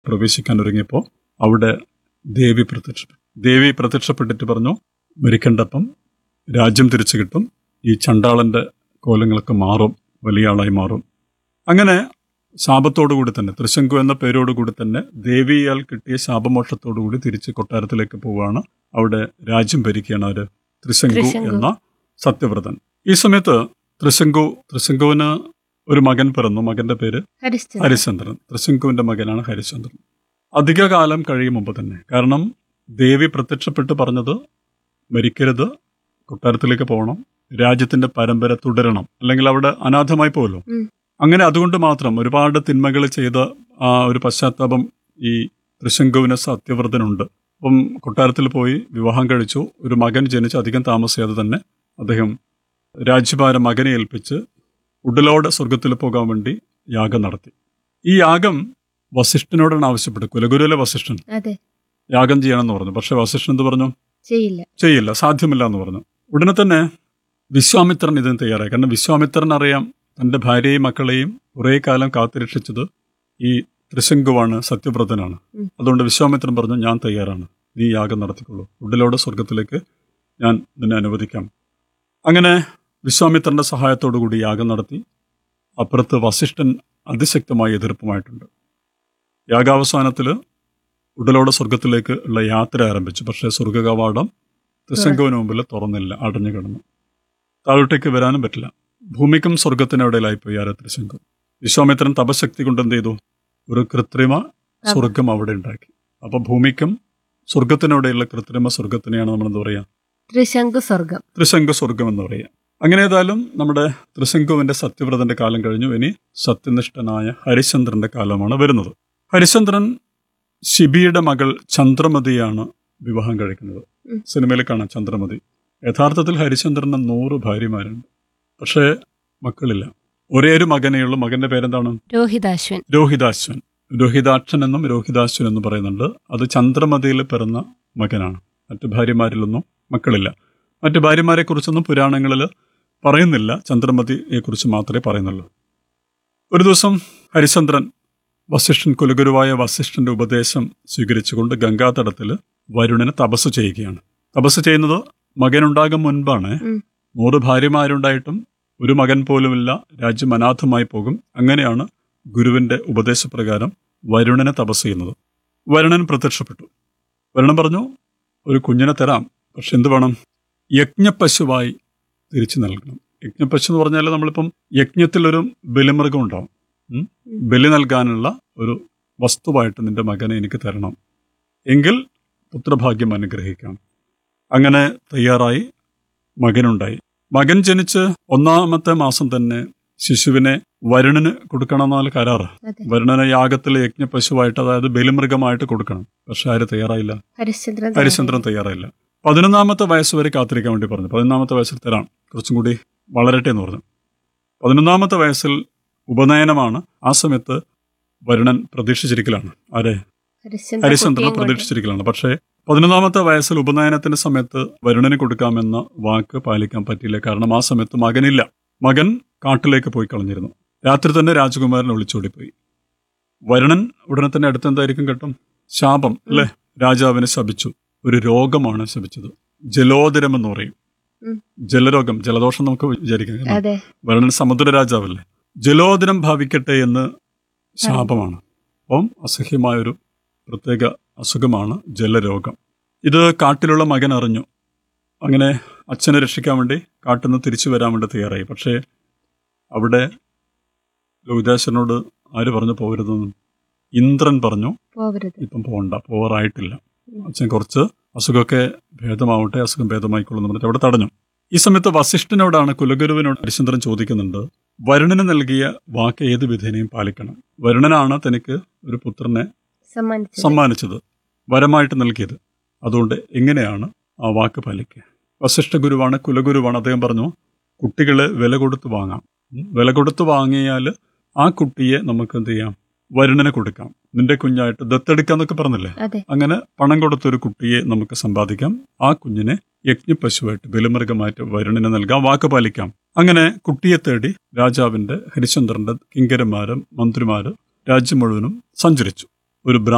പ്രവേശിക്കാൻ ഒരുങ്ങിയപ്പോൾ അവിടെ ദേവി പ്രത്യക്ഷപ്പെട്ടു ദേവി പ്രത്യക്ഷപ്പെട്ടിട്ട് പറഞ്ഞു മരിക്കണ്ടപ്പം രാജ്യം തിരിച്ചു കിട്ടും ഈ ചണ്ടാളന്റെ കോലങ്ങളൊക്കെ മാറും വലിയ ആളായി മാറും അങ്ങനെ ശാപത്തോടുകൂടി തന്നെ തൃശങ്കു എന്ന പേരോടുകൂടി തന്നെ ദേവിയാൽ കിട്ടിയ ശാപമോക്ഷത്തോടുകൂടി തിരിച്ച് കൊട്ടാരത്തിലേക്ക് പോവുകയാണ് അവിടെ രാജ്യം ഭരിക്കുകയാണ് അവര് ത്രിശങ്കു ത്രിശങ്കു. എന്ന സത്യവ്രതൻ ഈ സമയത്ത് ത്രിശങ്കു ത്രിശങ്കുവിന് ഒരു മകൻ പിറന്നു മകന്റെ പേര് ഹരിശ്ചന്ദ്രൻ ഹരിചന്ദ്രൻ തൃശങ്കുവിന്റെ മകനാണ് ഹരിചന്ദ്രൻ അധികകാലം കഴിയും മുമ്പ് തന്നെ കാരണം ദേവി പ്രത്യക്ഷപ്പെട്ട് പറഞ്ഞത് മരിക്കരുത് കൊട്ടാരത്തിലേക്ക് പോകണം രാജ്യത്തിന്റെ പരമ്പര തുടരണം അല്ലെങ്കിൽ അവിടെ അനാഥമായി പോലോ ഉം. അങ്ങനെ അതുകൊണ്ട് മാത്രം ഒരുപാട് തിന്മകൾ ചെയ്ത ആ ഒരു പശ്ചാത്താപം ഈ തൃശങ്കുവിന് സത്യവ്രതനുണ്ട് അപ്പം കൊട്ടാരത്തിൽ പോയി വിവാഹം കഴിച്ചു ഒരു മകൻ ജനിച്ച് അധികം താമസിയാതെ തന്നെ അദ്ദേഹം രാജ്യഭാരം മകനെ ഏൽപ്പിച്ച് ഉടലോടെ സ്വർഗത്തിൽ പോകാൻ വേണ്ടി യാഗം നടത്തി ഈ യാഗം വസിഷ്ഠനോടാണ് ആവശ്യപ്പെട്ടത് കുലഗുരുവിലെ വസിഷ്ഠൻ അതെ യാഗം ചെയ്യണമെന്ന് പറഞ്ഞു പക്ഷെ വസിഷ്ഠൻ എന്ത് പറഞ്ഞു ചെയ്യില്ല ചെയ്യില്ല സാധ്യമല്ല എന്ന് പറഞ്ഞു ഉടനെ തന്നെ വിശ്വാമിത്രൻ ഇതിന് തയ്യാറായി കാരണം വിശ്വാമിത്രൻ അറിയാം തന്റെ ഭാര്യയെയും മക്കളെയും കുറേ കാലം കാത്തുരക്ഷിച്ചത് ഈ തൃശങ്കുവാണ് സത്യവ്രതനാണ് ഉം. അതുകൊണ്ട് വിശ്വാമിത്രൻ പറഞ്ഞു ഞാൻ തയ്യാറാണ് നീ യാഗം നടത്തിക്കൊള്ളൂ ഉടലോടെ സ്വർഗത്തിലേക്ക് ഞാൻ നിന്നെ അനുവദിക്കാം അങ്ങനെ വിശ്വാമിത്രന്റെ സഹായത്തോടു കൂടി യാഗം നടത്തി അപ്പുറത്ത് വസിഷ്ഠൻ അതിശക്തമായ എതിർപ്പുമായിട്ടുണ്ട് യാഗാവസാനത്തിൽ ഉടലോടെ സ്വർഗത്തിലേക്ക് ഉള്ള യാത്ര ആരംഭിച്ചു പക്ഷേ സ്വർഗകവാടം തൃശങ്കുവിന് മുമ്പിൽ തുറന്നില്ല അടഞ്ഞു കിടന്നു താഴോട്ടേക്ക് വരാനും പറ്റില്ല ഭൂമിക്കും സ്വർഗത്തിനിടയിലായിപ്പോയി ആരെ തൃശങ്കു വിശ്വാമിത്രൻ തപശക്തി കൊണ്ട് എന്ത് ചെയ്തു ഒരു കൃത്രിമ സ്വർഗം അവിടെ ഉണ്ടാക്കി അപ്പൊ ഭൂമിക്കും സ്വർഗത്തിനിടയിലുള്ള കൃത്രിമ സ്വർഗത്തിനെയാണ് നമ്മൾ എന്താ പറയാ ത്രിശങ്കു സ്വർഗം ത്രിശങ്കു സ്വർഗം എന്ന് പറയാം അങ്ങനെ ഏതായാലും നമ്മുടെ ത്രിശങ്കുവിന്റെ സത്യവ്രതന്റെ കാലം കഴിഞ്ഞു ഇനി സത്യനിഷ്ഠനായ ഹരിചന്ദ്രന്റെ കാലമാണ് വരുന്നത് ഹരിചന്ദ്രൻ ശിബിയുടെ മകൾ ചന്ദ്രമതിയാണ് വിവാഹം കഴിക്കുന്നത് ഉം. സിനിമയിൽ കാണാം ചന്ദ്രമതി യഥാർത്ഥത്തിൽ ഹരിചന്ദ്രന് നൂറ് ഭാര്യമാരുണ്ട് പക്ഷേ മക്കളില്ല ഒരേ ഒരു മകനേയുള്ളൂ മകന്റെ പേരെന്താണ് രോഹിതാശ്വൻ രോഹിതാശ്വൻ രോഹിതാക്ഷൻ എന്നും രോഹിതാശ്വൻ എന്നും പറയുന്നുണ്ട് അത് ചന്ദ്രമതിയിൽ പിറന്ന മകനാണ് മറ്റു ഭാര്യമാരിലൊന്നും മക്കളില്ല മറ്റു ഭാര്യമാരെ കുറിച്ചൊന്നും പുരാണങ്ങളിൽ പറയുന്നില്ല ചന്ദ്രമതിയെ കുറിച്ച് മാത്രമേ പറയുന്നുള്ളൂ ഒരു ദിവസം ഹരിചന്ദ്രൻ വസിഷ്ഠൻ കുലഗുരുവായ വസിഷ്ഠന്റെ ഉപദേശം സ്വീകരിച്ചുകൊണ്ട് ഗംഗാതടത്തിൽ വരുണന് തപസ് ചെയ്യുകയാണ് തപസ് ചെയ്യുന്നത് മകനുണ്ടാകും മുൻപാണ് ഉം. നൂറ് ഭാര്യമാരുണ്ടായിട്ടും ഒരു മകൻ പോലുമില്ല രാജ്യം അനാഥമായി പോകും അങ്ങനെയാണ് ഗുരുവിന്റെ ഉപദേശപ്രകാരം വരുണനെ തപസ് ചെയ്യുന്നത് വരുണൻ പ്രത്യക്ഷപ്പെട്ടു വരുണൻ പറഞ്ഞു ഒരു കുഞ്ഞിനെ തരാം പക്ഷെ എന്ത് വേണം യജ്ഞപശുവായി തിരിച്ചു നൽകണം യജ്ഞപശു എന്ന് പറഞ്ഞാൽ നമ്മളിപ്പം യജ്ഞത്തിലൊരു ബലിമൃഗം ഉണ്ടാവും ഉം? ബലി നൽകാനുള്ള ഒരു വസ്തുവായിട്ട് നിന്റെ മകനെ എനിക്ക് തരണം എങ്കിൽ പുത്രഭാഗ്യം അനുഗ്രഹിക്കാം അങ്ങനെ തയ്യാറായി മകനുണ്ടായി മകൻ ജനിച്ച് ഒന്നാമത്തെ മാസം തന്നെ ശിശുവിനെ വരുണന് കൊടുക്കണമെന്നാൽ കരാറ് അതെ വരുണനെ യാഗത്തിലെ യജ്ഞപശുവായിട്ട് അതായത് ബലിമൃഗമായിട്ട് കൊടുക്കണം പക്ഷെ ആര് തയ്യാറായില്ല ഹരിശ്ചന്ദ്രൻ ഹരിചന്ദ്രൻ തയ്യാറായില്ല പതിനൊന്നാമത്തെ വയസ്സ് വരെ കാത്തിരിക്കാൻ വേണ്ടി പറഞ്ഞു പതിനൊന്നാമത്തെ വയസ്സിൽ തരാം കുറച്ചും കൂടി വളരട്ടെ എന്ന് പറഞ്ഞു പതിനൊന്നാമത്തെ വയസ്സിൽ ഉപനയനമാണ് ആ സമയത്ത് വരുണൻ പ്രതീക്ഷിച്ചിരിക്കലാണ് ആരെ ഹരിശ്ചന്ദ്രൻ ഹരിചന്ദ്രൻ കുട്ടിയും കൊണ്ട് പ്രതീക്ഷിച്ചിരിക്കലാണ് പക്ഷേ പതിനൊന്നാമത്തെ വയസ്സിൽ ഉപനയനത്തിന്റെ സമയത്ത് വരുണന് കൊടുക്കാമെന്ന വാക്ക് പാലിക്കാൻ പറ്റിയില്ല കാരണം ആ സമയത്ത് മകനില്ല മകൻ കാട്ടിലേക്ക് പോയി കളഞ്ഞിരുന്നു രാത്രി തന്നെ രാജകുമാരൻ ഒളിച്ചോടിപ്പോയി വരുണൻ ഉടനെ തന്നെ അടുത്തെന്തായിരിക്കും കേട്ടും ശാപം അല്ലെ രാജാവിനെ ശപിച്ചു ഒരു രോഗമാണ് ശപിച്ചത് ജലോദരം എന്ന് പറയും ഉം. ജലരോഗം ജലദോഷം നമുക്ക് വിചാരിക്കാം കാരണം അതെ വരുണൻ സമുദ്ര രാജാവല്ലേ ജലോദരം ഭാവിക്കട്ടെ എന്ന് ശാപമാണ് അപ്പം അസഹ്യമായൊരു പ്രത്യേക അസുഖമാണ് ജലരോഗം ഇത് കാട്ടിലുള്ള മകൻ അറിഞ്ഞു അങ്ങനെ അച്ഛനെ രക്ഷിക്കാൻ വേണ്ടി കാട്ടിൽ നിന്ന് തിരിച്ചു വരാൻ വേണ്ടി തയ്യാറായി പക്ഷേ അവിടെ ലോഹിതാശ്വരനോട് ആര് പറഞ്ഞു പോകരുതെന്ന് ഇന്ദ്രൻ പറഞ്ഞു പോവരുത് ഇപ്പം പോകണ്ട പോവാറായിട്ടില്ല അച്ഛൻ കുറച്ച് അസുഖമൊക്കെ ഭേദമാവട്ടെ അസുഖം ഭേദമായിക്കൊള്ളുന്നു പറഞ്ഞിട്ട് അവിടെ തടഞ്ഞു ഈ സമയത്ത് വസിഷ്ഠനോടാണ് കുലഗുരുവിനോട് ഹരിചന്ദ്രൻ ചോദിക്കുന്നുണ്ട് വരുണന് നൽകിയ വാക്ക് ഏത് വിധേനയും പാലിക്കണം വരുണനാണ് തനിക്ക് ഒരു പുത്രനെ സമ്മാനിച്ചത് സമ്മാനിച്ചത് വരമായിട്ട് നൽകിയത് അതുകൊണ്ട് എങ്ങനെയാണ് ആ വാക്ക് പാലിക്കുക വസിഷ്ഠ ഗുരുവാണ് കുലഗുരുവാണ് അദ്ദേഹം പറഞ്ഞു കുട്ടികളെ വില കൊടുത്ത് വാങ്ങാം ഉം. വില കൊടുത്ത് വാങ്ങിയാൽ ആ കുട്ടിയെ നമുക്ക് എന്ത് ചെയ്യാം വരുണനെ കൊടുക്കാം നിന്റെ കുഞ്ഞായിട്ട് ദത്തെടുക്കാന്നൊക്കെ പറഞ്ഞില്ലേ അതെ അങ്ങനെ പണം കൊടുത്തൊരു കുട്ടിയെ നമുക്ക് സമ്പാദിക്കാം ആ കുഞ്ഞിനെ യജ്ഞപശുവായിട്ട് ബലിമൃഗമായിട്ട് വരുണന് നൽകാം വാക്ക് പാലിക്കാം അങ്ങനെ കുട്ടിയെ തേടി രാജാവിന്റെ ഹരിചന്ദ്രന്റെ കിങ്കരന്മാരും മന്ത്രിമാരും രാജ്യം മുഴുവനും സഞ്ചരിച്ചു ഒരു ബ്രാ